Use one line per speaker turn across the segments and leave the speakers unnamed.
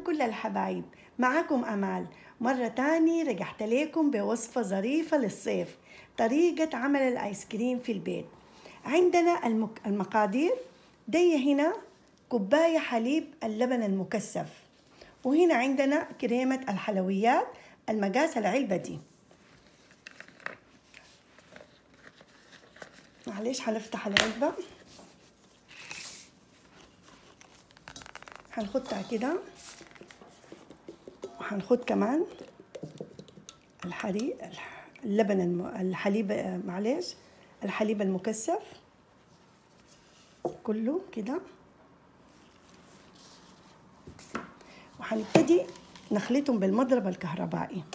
كل الحبايب معكم أمال مرة تاني رجعت لكم بوصفة ظريفة للصيف طريقة عمل الآيس كريم في البيت عندنا المك... المقادير دي هنا كوباية حليب اللبن المكثف وهنا عندنا كريمة الحلويات المقاس العلبة دي معلش حنفتح العلبة هنخدها كده وهنخد كمان الحليب اللبن الم... الحليب معلش الحليب المكثف كله كده وهنبتدي نخلطهم بالمضرب الكهربائي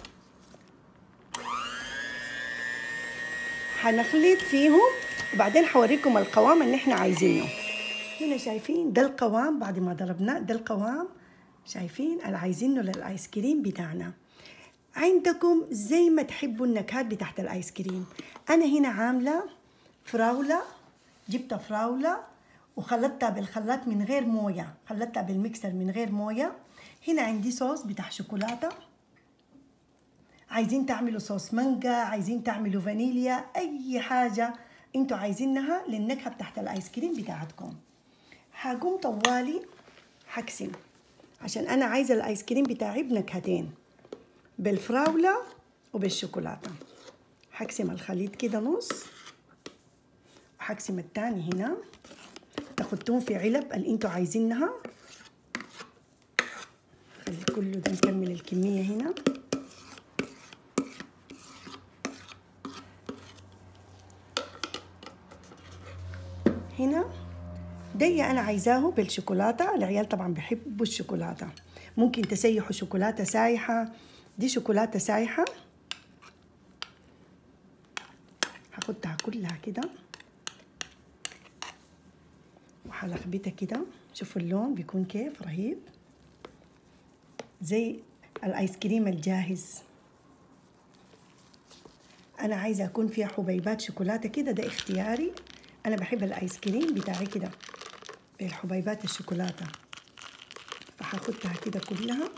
هنخلط فيهم وبعدين حوريكم القوام اللي احنا عايزينه هنا شايفين ده القوام بعد ما ضربناه ده القوام شايفين اللي عايزينه للايس كريم بتاعنا عندكم زي ما تحبوا النكهات بتاعت الايس كريم انا هنا عامله فراوله جبت فراوله وخلطتها بالخلاط من غير مويه خلطتها بالميكسر من غير مويه هنا عندي صوص بتاع شوكولاته عايزين تعملوا صوص مانجا عايزين تعملوا فانيليا اي حاجه انتوا عايزينها للنكهه بتاعت الايس كريم بتاعتكم هقوم طوالي حقسم عشان انا عايزه الايس كريم بتاعي بنكهتين بالفراوله وبالشوكولاته حقسم الخليط كده نص وحقسم التاني هنا تاخدتهم في علب اللي انتوا عايزينها خلي كله ده نكمل الكميه هنا هنا دي انا عايزاه بالشوكولاته العيال طبعا بيحبوا الشوكولاته ممكن تسيحوا شوكولاته سايحه دي شوكولاته سايحه هاخدها كلها كده وهلخبطها كده شوفوا اللون بيكون كيف رهيب زي الايس كريم الجاهز انا عايزه اكون فيها حبيبات شوكولاته كده ده اختياري انا بحب الايس كريم بتاعي كده بالحبيبات الشوكولاته فهاخدها كده كلها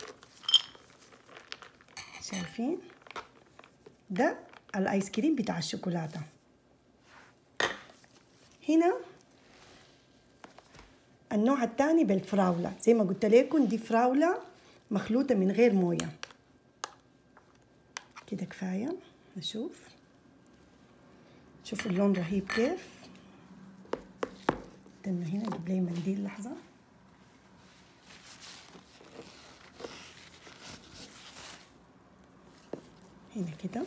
شايفين ده الايس كريم بتاع الشوكولاته هنا النوع الثاني بالفراوله زي ما قلت لكم دي فراوله مخلوطه من غير مويه كده كفايه نشوف شوفوا اللون رهيب كيف استنوا هنا اجيب لي منديل لحظه هنا كده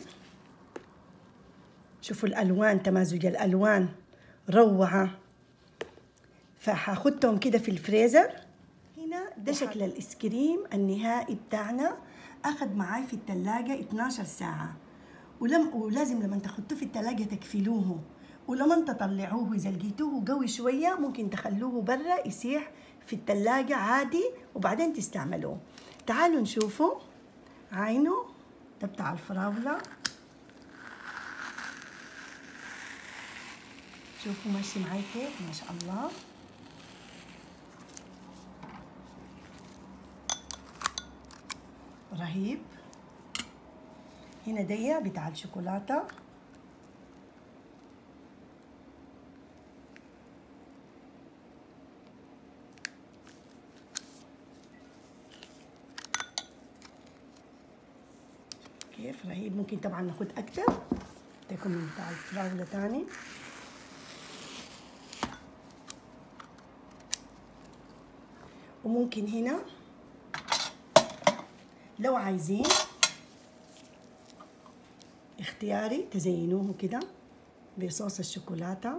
شوفوا الالوان تمازج الالوان روعه فهاخدهم كده في الفريزر هنا ده شكل الايس كريم النهائي بتاعنا اخذ معاي في الثلاجه 12 ساعه ولم ولازم لما تحطوه في الثلاجه تقفلوه ولما تطلعوه اذا لقيتوه قوي شويه ممكن تخلوه برا يسيح في الثلاجه عادي وبعدين تستعملوه تعالوا نشوفوا عينه ده بتاع الفراوله شوفوا ماشي معي كيف ما شاء الله رهيب هنا دي بتاع الشوكولاتة كيف رهيب ممكن طبعا ناخد أكتر تكون من بتاع الفراولة تاني وممكن هنا لو عايزين اختياري تزينوه كده بصوص الشوكولاتة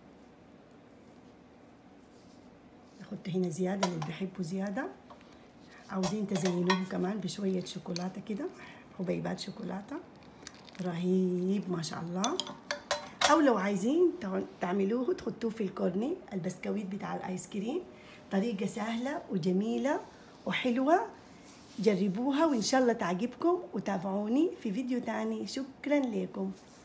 اخدت هنا زيادة اللي بيحبوا زيادة عاوزين تزينوه كمان بشوية شوكولاتة كده حبيبات شوكولاتة رهيب ما شاء الله او لو عايزين تعملوه تحطوه في الكورني البسكويت بتاع الايس كريم طريقة سهلة وجميلة وحلوة جربوها وإن شاء الله تعجبكم وتابعوني في فيديو تاني شكرا لكم